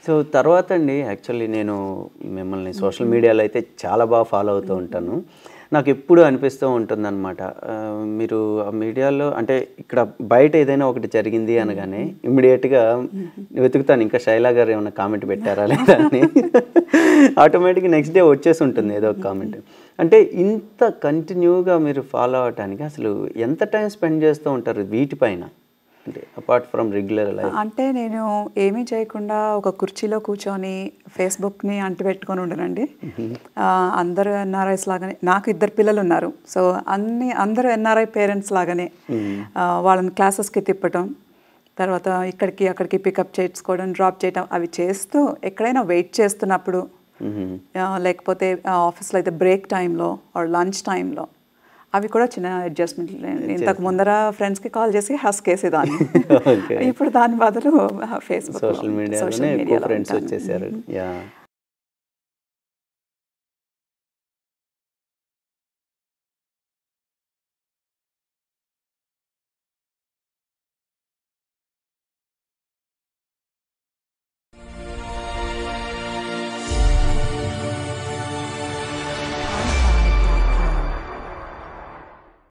So తర్వాత అండి actually నేను మిమ్మల్ని సోషల్ మీడియాలో అయితే చాలా బాగా ఫాలో అవుతూ ఉంటాను నాకు ఎప్పుడు అనిపిస్తూ ఉంటుందన్నమాట ఆ, మీరు ఆ మీడియాలో అంటే ఇక్కడ బయట ఏదైనా ఒకటి జరిగింది అనగానే ఇమ్మీడియట్గా వెతుకుతాను ఇంకా శైలా గారు ఏమైనా కామెంట్ పెట్టారా లేదా అని ఆటోమేటిక్గా నెక్స్ట్ డే వచ్చేసి ఉంటుంది ఏదో ఒక కామెంట్ అంటే ఇంత కంటిన్యూగా మీరు ఫాలో అవటానికి అసలు ఎంత టైం స్పెండ్ చేస్తూ ఉంటారు వీటిపైన అంటే అపార్ట్ ఫ్రమ్ రెగ్యులర్ లైఫ్ అంటే నేను ఏమీ చేయకుండా ఒక కుర్చీలో కూర్చొని ఫేస్బుక్ని అంటి పెట్టుకొని ఉండనండి ఆ, అందరూ ఎన్ఆర్ఐస్ లాగానే నాకు ఇద్దరు పిల్లలు ఉన్నారు సో అన్ని అందరూ ఎన్ఆర్ఐ పేరెంట్స్ లాగానే ఆ, వాళ్ళని క్లాసెస్కి తిప్పటం తర్వాత ఇక్కడికి అక్కడికి పికప్ చేసుకోవడం డ్రాప్ చేయడం అవి చేస్తూ ఎక్కడైనా వెయిట్ చేస్తున్నప్పుడు ఆ, లేకపోతే ఆఫీస్లో అయితే బ్రేక్ టైంలో ఆర్ లంచ్ టైంలో అవి కూడా చిన్న అడ్జస్ట్మెంట్ ఇంతకు ముందర ఫ్రెండ్స్కి కాల్ చేసి హస్కేసేదాన్ని Okay. ఇప్పుడు దాని బదులు ఫేస్బుక్ సోషల్ మీడియాలోనే ఎక్కువ ఫ్రెండ్స్ వచ్చేసారు యా